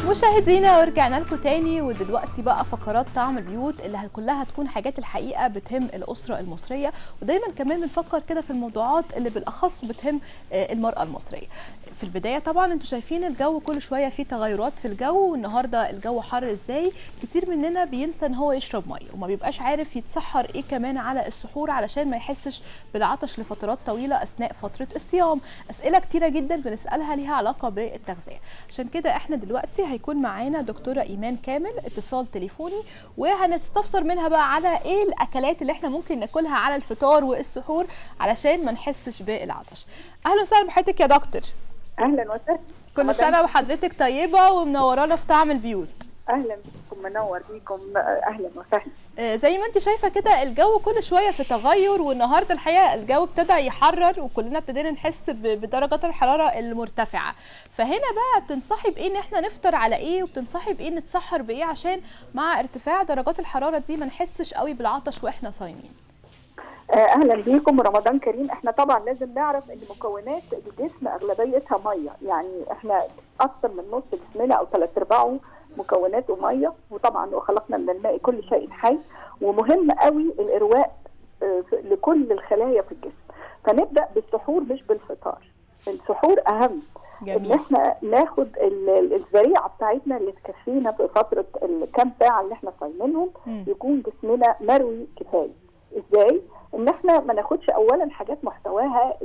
مشاهدينا ورجعنا لكم تاني ودلوقتي بقى فقرات طعم البيوت اللي كلها هتكون حاجات الحقيقه بتهم الاسره المصريه ودايما كمان بنفكر كده في الموضوعات اللي بالاخص بتهم المراه المصريه في البدايه طبعا انتوا شايفين الجو كل شويه فيه تغيرات في الجو والنهارده الجو حر ازاي كتير مننا بينسى ان هو يشرب ميه وما بيبقاش عارف يتسحر ايه كمان على السحور علشان ما يحسش بالعطش لفترات طويله اثناء فتره الصيام اسئله كتيره جدا بنسالها ليها علاقه بالتغذيه عشان كده احنا دلوقتي هيكون معانا دكتوره ايمان كامل اتصال تليفوني وهنستفسر منها بقى على ايه الاكلات اللي احنا ممكن ناكلها على الفطار والسحور علشان ما نحسش بالعطش اهلا وسهلا بحضرتك يا دكتور اهلا وسهلا كل سنه وحضرتك طيبه ومنورانا في طعم البيوت اهلا بكم منور بيكم اهلا وسهلا زي ما انت شايفه كده الجو كل شويه في تغير والنهارده الحقيقه الجو ابتدى يحرر وكلنا ابتدينا نحس بدرجات الحراره المرتفعه فهنا بقى بتنصحي بايه ان احنا نفطر على ايه وبتنصحي بايه نتسحر بايه عشان مع ارتفاع درجات الحراره دي ما نحسش قوي بالعطش واحنا صايمين اهلا بيكم ورمضان كريم احنا طبعا لازم نعرف ان مكونات الجسم اغلبيتها ميه يعني احنا اكثر من نص جسمنا او ثلاث ارباعه مكوناته ميه وطبعا وخلقنا من الماء كل شيء حي ومهم قوي الارواء لكل الخلايا في الجسم فنبدا بالسحور مش بالفطار السحور اهم جميل. ان احنا ناخد الذريعه بتاعتنا اللي تكفينا في فتره الكام ساعه اللي احنا صايمينهم يكون جسمنا مروي كفايه ازاي ان احنا ما ناخدش اولا حاجات محتواها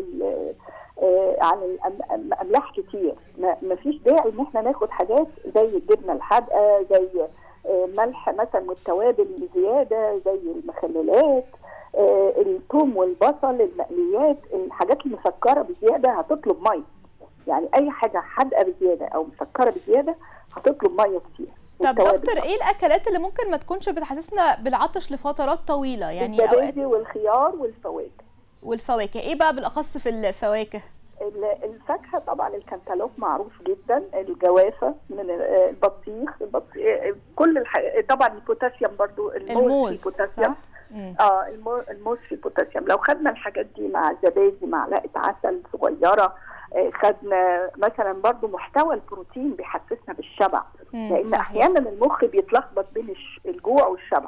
عن الاملاح كتير ما فيش داعي ان احنا ناخد حاجات زي الجبنه الحادقه زي ملح مثلا والتوابل بزياده زي المخللات الثوم والبصل المقليات الحاجات المسكره بزياده هتطلب ميه يعني اي حاجه حادقه بزياده او مسكره بزياده هتطلب ميه كتير طب دكتور ايه الاكلات اللي ممكن ما تكونش بتحسسنا بالعطش لفترات طويله يعني الزبادي والخيار والفواكه والفواكه ايه بقى بالاخص في الفواكه الفاكهه طبعا الكنتالوب معروف جدا الجوافه من البطيخ البطيخ كل الح... طبعا البوتاسيوم برضو الموز بوتاسيوم اه الموز فيه بوتاسيوم لو خدنا الحاجات دي مع زبادي معلقه عسل صغيره خدنا مثلا برضو محتوى البروتين بيحسسنا بالشبع لان صحيح. احيانا المخ بيتلخبط بين الجوع والشبع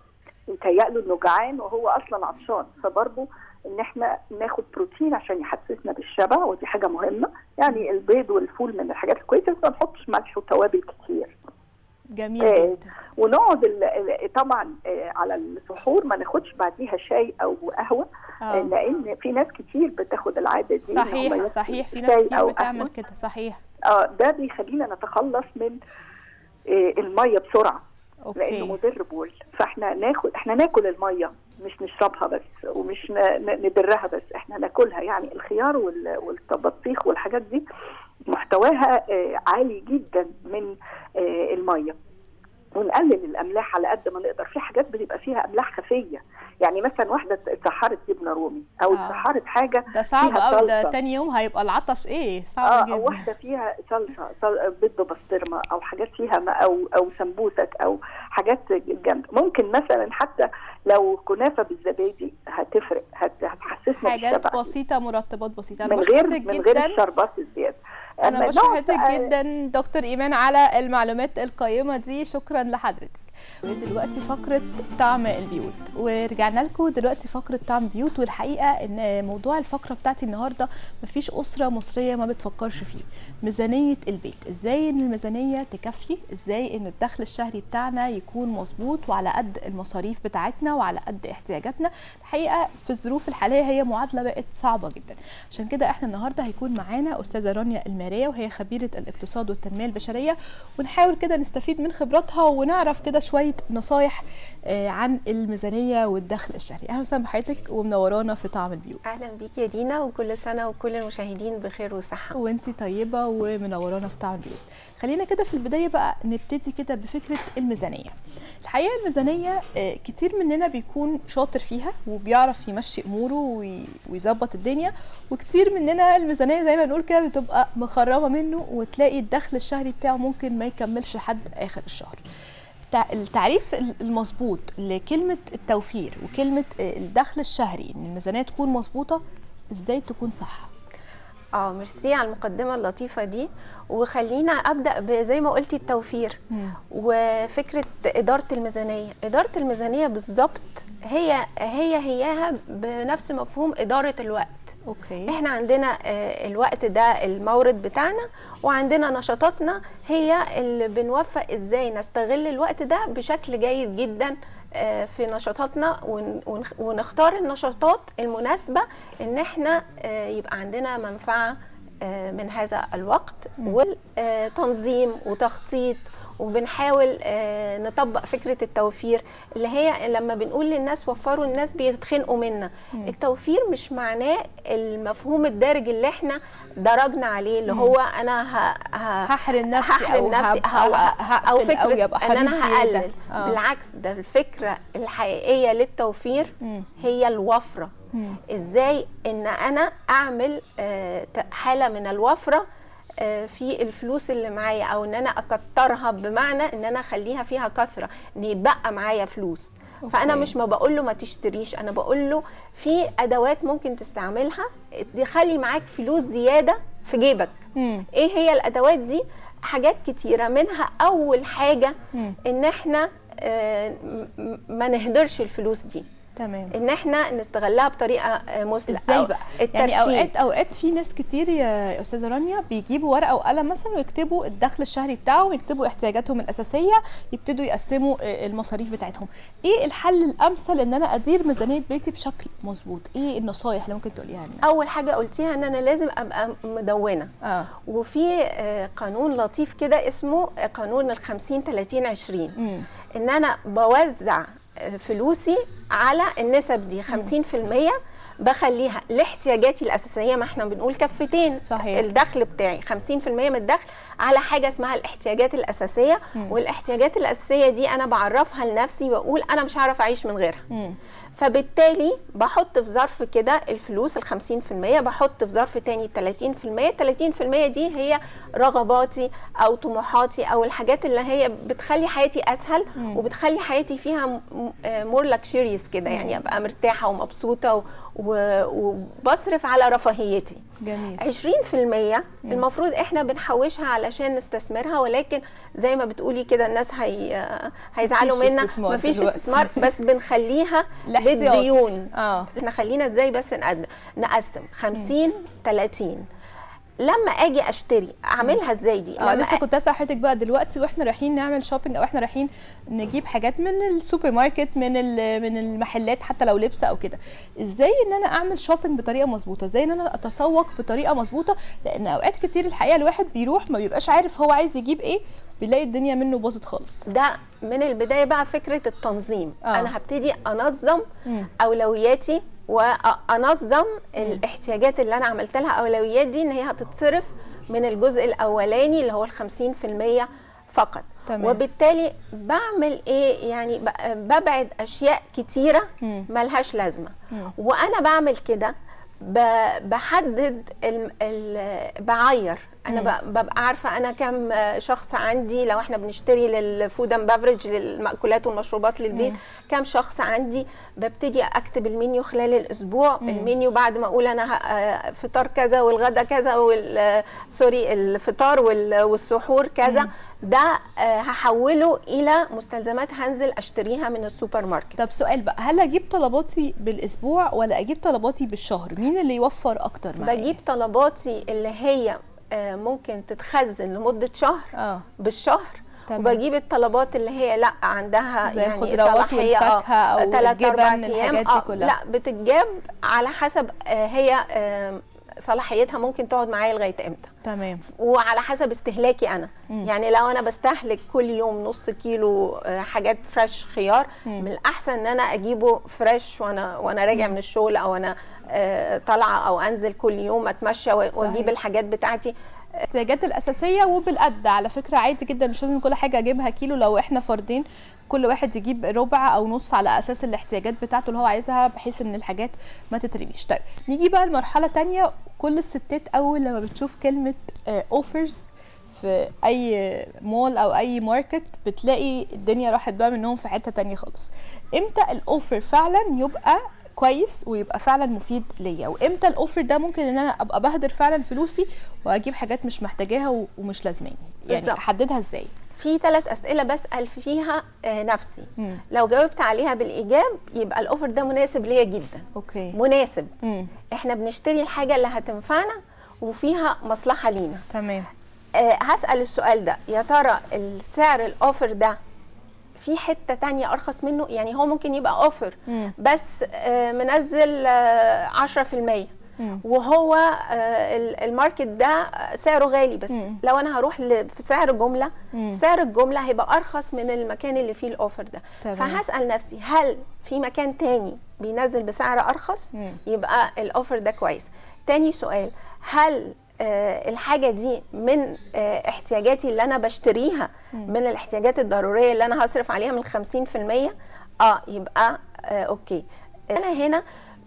يتهيأ انه جعان وهو اصلا عطشان فبرضه ان احنا ناخد بروتين عشان يحسسنا بالشبع ودي حاجه مهمه يعني البيض والفول من الحاجات الكويسه بس ما نحطش ملح وتوابل كتير جميل آه جدا ونقعد طبعا آه على السحور ما ناخدش بعديها شاي او قهوه آه. لان في ناس كتير بتاخد العاده دي صحيح صحيح في ناس كتير بتعمل كده صحيح اه ده بيخلينا نتخلص من آه الميه بسرعه أوكي. لانه مضر بول فاحنا ناخد احنا ناكل الميه مش نشربها بس ومش ندرها بس احنا ناكلها يعني الخيار والبطيخ والحاجات دي محتواها عالي جدا من الميه ونقلل الاملاح على قد ما نقدر في حاجات بتبقى فيها املاح خفيه يعني مثلا واحده اتسحرت جبنه رومي او اتسحرت آه. حاجه ده صعب قوي ده تاني يوم هيبقى العطش ايه صعب آه جدا او واحده فيها صلصه صل... بيض ببسطرمه او حاجات فيها ما او او سمبوسك او حاجات جامده ممكن مثلا حتى لو كنافه بالزبادي هتفرق هت... هتحسسنا حاجات بسيطه مرطبات بسيطه من غير من غير الشربات الزياده انا بشكر حضرتك جدا دكتور ايمان على المعلومات القيمه دي شكرا لحضرتك دلوقتي فقرة طعم البيوت ورجعنا لكم دلوقتي فقرة طعم البيوت والحقيقة ان موضوع الفقرة بتاعتي النهاردة مفيش أسرة مصرية ما بتفكرش فيه ميزانية البيت ازاي ان الميزانية تكفي ازاي ان الدخل الشهري بتاعنا يكون مظبوط وعلى قد المصاريف بتاعتنا وعلى قد احتياجاتنا الحقيقة في الظروف الحالية هي معادلة بقت صعبة جدا عشان كده احنا النهاردة هيكون معانا أستاذة رانيا المارية وهي خبيرة الاقتصاد والتنمية البشرية ونحاول كده نستفيد من خبراتها ونعرف كده شويه نصايح عن الميزانيه والدخل الشهري اهلا وسهلا بحضرتك ومنورانا في طعم البيوت اهلا بيكي يا دينا وكل سنه وكل المشاهدين بخير وصحه وانت طيبه ومنورانا في طعم البيوت خلينا كده في البدايه بقى نبتدي كده بفكره الميزانيه الحقيقه الميزانيه كتير مننا بيكون شاطر فيها وبيعرف يمشي اموره ويظبط الدنيا وكتير مننا الميزانيه زي ما نقول كده بتبقى مخربه منه وتلاقي الدخل الشهري بتاعه ممكن ما يكملش لحد اخر الشهر التعريف المظبوط لكلمه التوفير وكلمه الدخل الشهري ان الميزانيه تكون مظبوطه ازاي تكون صح اه ميرسي على المقدمه اللطيفه دي وخلينا ابدا ب- زي ما قلتي التوفير مم. وفكره اداره الميزانيه اداره الميزانيه بالظبط هي هي هياها بنفس مفهوم اداره الوقت اوكي احنا عندنا آه، الوقت ده المورد بتاعنا وعندنا نشاطاتنا هي اللي بنوفق ازاي نستغل الوقت ده بشكل جيد جدا آه، في نشاطاتنا ون- ونخ- ونختار النشاطات المناسبة ان احنا آه، يبقى عندنا منفعة آه، من هذا الوقت والتنظيم وتخطيط وبنحاول آه، نطبق فكرة التوفير اللي هي لما بنقول للناس وفروا الناس بيتخنقوا منا التوفير مش معناه المفهوم الدارج اللي احنا درجنا عليه اللي هو انا ه... ه... هحرم نفسي هحرم أو نفسي هبقى- او هقفل او أو فكره يبقى ان حريص انا زيادة. هقلل آه. بالعكس ده الفكره الحقيقيه للتوفير مم. هي الوفره مم. ازاي ان انا اعمل آه، ت- حاله من الوفره آه، في الفلوس اللي معايا او ان انا اكترها بمعنى ان انا اخليها فيها كثره ان يبقى معايا فلوس فانا أوكي. مش ما بقول له ما تشتريش انا بقول له في ادوات ممكن تستعملها تخلي معاك فلوس زياده في جيبك مم. ايه هي الادوات دي حاجات كتيره منها اول حاجه مم. ان احنا آه، م- م- ما نهدرش الفلوس دي تمام ان احنا نستغلها بطريقه آه، مثلى ازاي أو بقى يعني الترشيد اوقات اوقات في ناس كتير يا استاذه رانيا بيجيبوا ورقه وقلم مثلا ويكتبوا الدخل الشهري بتاعهم يكتبوا احتياجاتهم الاساسيه يبتدوا يقسموا آه، المصاريف بتاعتهم ايه الحل الامثل ان انا ادير ميزانيه بيتي بشكل مظبوط ايه النصايح اللي ممكن تقوليها لنا اول حاجه قلتيها ان انا لازم ابقى مدونه اه وفي آه، قانون لطيف كده اسمه آه، قانون ال 50 30 20 امم ان انا بوزع آه، فلوسي على النسب دي 50% بخليها لاحتياجاتي الاساسيه ما احنا بنقول كفتين صحيح. الدخل بتاعي 50% من الدخل على حاجه اسمها الاحتياجات الاساسيه والاحتياجات الاساسيه دي انا بعرفها لنفسي بقول انا مش هعرف اعيش من غيرها امم فبالتالي بحط في ظرف كده الفلوس ال 50% بحط في ظرف تاني 30% 30% دي هي رغباتي او طموحاتي او الحاجات اللي هي بتخلي حياتي اسهل وبتخلي حياتي فيها مور لكشريز كده يعني ابقى مرتاحه ومبسوطه و- و- وبصرف على رفاهيتي جميل 20% المفروض احنا بنحوشها علشان نستثمرها ولكن زي ما بتقولي كده الناس هي هيزعلوا مفيش منا استثمار مفيش دلوقتي. استثمار بس بنخليها الاحتياط. بالديون اه احنا خلينا ازاي بس نقد- نقسم 50 30 لما اجي اشتري اعملها ازاي دي اه لما لسه أ- كنت اسال حضرتك بقى دلوقتي واحنا رايحين نعمل شوبينج او احنا رايحين نجيب حاجات من السوبر ماركت من ال- من المحلات حتى لو لبس او كده ازاي ان انا اعمل شوبينج بطريقه مظبوطه ازاي ان انا اتسوق بطريقه مظبوطه لان اوقات كتير الحقيقه الواحد بيروح ما بيبقاش عارف هو عايز يجيب ايه بيلاقي الدنيا منه باظت خالص ده من البدايه بقى فكره التنظيم آه. آه. انا هبتدي انظم مم. اولوياتي وانظم الاحتياجات اللي انا عملت لها اولويات دي ان هي هتتصرف من الجزء الاولاني اللي هو ال 50% فقط تمام. وبالتالي بعمل ايه يعني ب- ببعد اشياء كتيره مم. ملهاش لازمه مم. وانا بعمل كده ب- بحدد ال ال بعير انا ب- ببقى عارفه انا كم شخص عندي لو احنا بنشتري للفود اند بافرج للمأكولات والمشروبات للبيت كم شخص عندي ببتدي اكتب المنيو خلال الاسبوع المنيو بعد ما اقول انا ه- آه، فطار كذا والغدا كذا وال سوري الفطار وال- والسحور كذا ده آه، هحوله الى مستلزمات هنزل اشتريها من السوبر ماركت طب سؤال بقى هل اجيب طلباتي بالاسبوع ولا اجيب طلباتي بالشهر مين اللي يوفر اكتر معايا بجيب طلباتي اللي هي آه، ممكن تتخزن لمده شهر اه بالشهر تمام. وبجيب الطلبات اللي هي لا عندها زي يعني الخضروات صلاحية، آه، والفاكهة أو تلات الجبن، أربع الحاجات أيام. دي آه، كلها. لا بتتجاب على حسب آه، هي آه، صلاحيتها ممكن تقعد معايا لغايه امتى تمام وعلى حسب استهلاكي انا مم. يعني لو انا بستهلك كل يوم نص كيلو آه، حاجات فريش خيار مم. من الاحسن ان انا اجيبه فريش وانا وانا راجع من الشغل او انا آه، طالعه او انزل كل يوم اتمشى و- صحيح. واجيب الحاجات بتاعتي الاحتياجات الاساسيه وبالقد على فكره عادي جدا مش لازم كل حاجه اجيبها كيلو لو احنا فردين كل واحد يجيب ربع او نص على اساس الاحتياجات بتاعته اللي هو عايزها بحيث ان الحاجات ما تترميش طيب نيجي بقى لمرحله تانية كل الستات اول لما بتشوف كلمه اوفرز في اي مول او اي ماركت بتلاقي الدنيا راحت بقى منهم في حته تانية خالص امتى الاوفر فعلا يبقى كويس ويبقى فعلا مفيد ليا وامتى الاوفر ده ممكن ان انا ابقى بهدر فعلا فلوسي واجيب حاجات مش محتاجاها و- ومش لازماني يعني بالظبط. احددها ازاي في ثلاث اسئله بسال فيها آه، نفسي مم. لو جاوبت عليها بالايجاب يبقى الاوفر ده مناسب ليا جدا اوكي مناسب امم احنا بنشتري الحاجه اللي هتنفعنا وفيها مصلحه لينا تمام آه، هسال السؤال ده يا ترى السعر الاوفر ده في حته تانية ارخص منه يعني هو ممكن يبقى اوفر مم. بس آه، منزل آه، 10% مم. وهو آه، ال- الماركت ده سعره غالي بس مم. لو انا هروح ل- في سعر جمله مم. سعر الجمله هيبقى ارخص من المكان اللي فيه الاوفر ده تمام. فهسال نفسي هل في مكان تاني بينزل بسعر ارخص مم. يبقى الاوفر ده كويس تاني سؤال هل آه، الحاجه دي من آه، احتياجاتي اللي انا بشتريها من الاحتياجات الضروريه اللي انا هصرف عليها من 50% اه يبقى آه اوكي انا هنا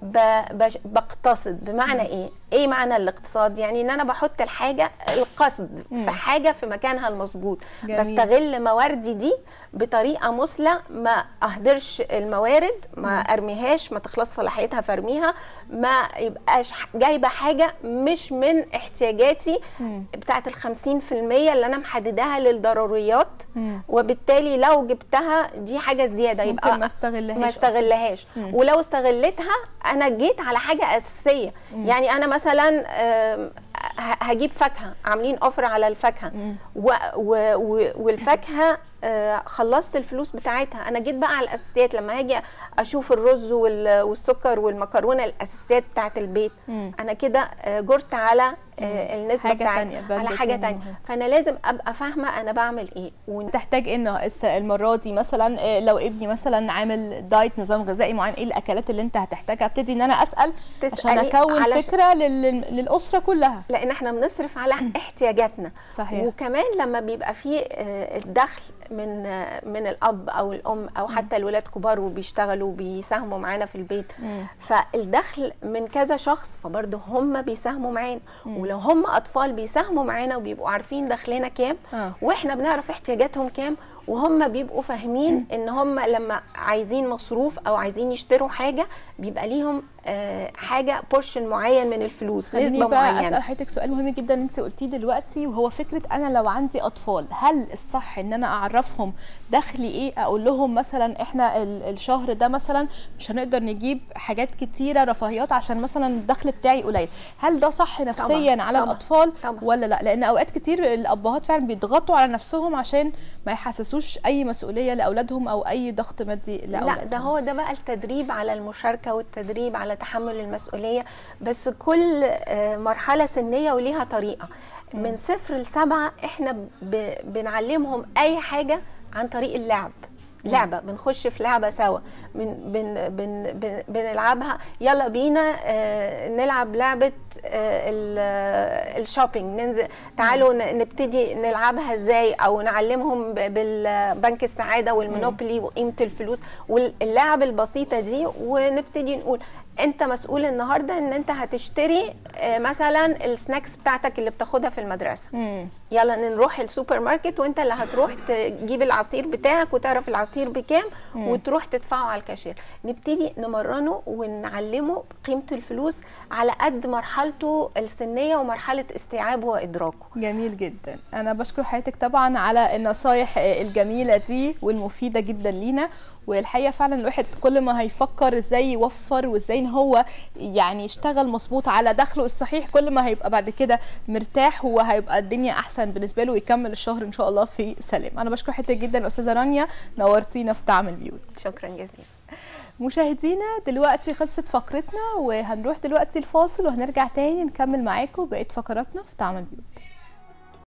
ب- بش- بقتصد بمعنى ايه ايه معنى الاقتصاد يعني ان انا بحط الحاجه القصد في حاجه في مكانها المظبوط جميل. بستغل مواردي دي بطريقه مثلى ما اهدرش الموارد ما ارميهاش ما تخلص صلاحيتها فارميها ما يبقاش ح- جايبه حاجه مش من احتياجاتي بتاعه ال 50% اللي انا محدداها للضروريات مم. وبالتالي لو جبتها دي حاجه زياده يبقى ممكن ما استغلهاش ما أصلاً. استغلهاش ولو استغلتها انا جيت على حاجه اساسيه يعني انا مثلا آم، ه- هجيب فاكهه عاملين اوفر على الفاكهه و و و والفاكهه آه، خلصت الفلوس بتاعتها انا جيت بقى على الاساسيات لما هاجي اشوف الرز وال- والسكر والمكرونه الاساسيات بتاعت البيت مم. انا كده آه، جرت على آه، النسبه حاجة بتاعت تانية، بند على حاجه تاني تانية مهم. فانا لازم ابقى فاهمه انا بعمل ايه ون- تحتاج انه الس- المره دي مثلا آه، لو ابني مثلا عامل دايت نظام غذائي معين ايه الاكلات اللي انت هتحتاجها ابتدي ان انا اسال عشان تسألي اكون علش- فكره لل... للاسره كلها لان احنا بنصرف على احتياجاتنا صحيح. وكمان لما بيبقى في آه، الدخل من آه، من الاب او الام او حتى الولاد كبار وبيشتغلوا وبيساهموا معانا في البيت مم. فالدخل من كذا شخص فبرضه هم بيساهموا معانا ولو هم اطفال بيساهموا معانا وبيبقوا عارفين دخلنا كام آه. واحنا بنعرف احتياجاتهم كام وهم بيبقوا فاهمين ان هم لما عايزين مصروف او عايزين يشتروا حاجه بيبقى ليهم آه، حاجه بورشن معين من الفلوس خليني نسبه بقى معينه اسال حضرتك سؤال مهم جدا انت قلتيه دلوقتي وهو فكره انا لو عندي اطفال هل الصح ان انا اعرفهم دخلي ايه اقول لهم مثلا احنا ال- الشهر ده مثلا مش هنقدر نجيب حاجات كتيره رفاهيات عشان مثلا الدخل بتاعي قليل هل ده صح نفسيا على طبعاً، الاطفال طبعاً. ولا لا لان اوقات كتير الابهات فعلا بيضغطوا على نفسهم عشان ما يحسسوش اي مسؤوليه لاولادهم او اي ضغط مادي لاولادهم لا ده هو ده بقى التدريب على المشاركه والتدريب على تحمل المسؤوليه بس كل آه، مرحله سنيه وليها طريقه من صفر لسبعه احنا ب- بنعلمهم اي حاجه عن طريق اللعب لعبه بنخش في لعبه سوا بن بن بن بن بنلعبها يلا بينا آه نلعب لعبه آه ال- آه، الشوبينج ننزل تعالوا ن- نبتدي نلعبها ازاي او نعلمهم ب- بالبنك السعاده والمونوبولي وقيمه الفلوس واللعب البسيطه دي ونبتدي نقول انت مسؤول النهارده ان انت هتشتري آه، مثلا السناكس بتاعتك اللي بتاخدها في المدرسه مم. يلا نروح السوبر ماركت وانت اللي هتروح تجيب العصير بتاعك وتعرف العصير بكام وتروح تدفعه على الكاشير نبتدي نمرنه ونعلمه قيمه الفلوس على قد مرحلته السنيه ومرحله استيعابه وادراكه جميل جدا انا بشكر حضرتك طبعا على النصايح الجميله دي والمفيده جدا لينا والحقيقه فعلا الواحد كل ما هيفكر ازاي يوفر وازاي ان هو يعني يشتغل مظبوط على دخله الصحيح كل ما هيبقى بعد كده مرتاح وهيبقى الدنيا احسن بالنسبه له ويكمل الشهر ان شاء الله في سلام انا بشكر حضرتك جدا استاذه رانيا نورتينا في طعم البيوت شكرا جزيلا مشاهدينا دلوقتي خلصت فقرتنا وهنروح دلوقتي الفاصل وهنرجع تاني نكمل معاكم بقيه فقراتنا في طعم البيوت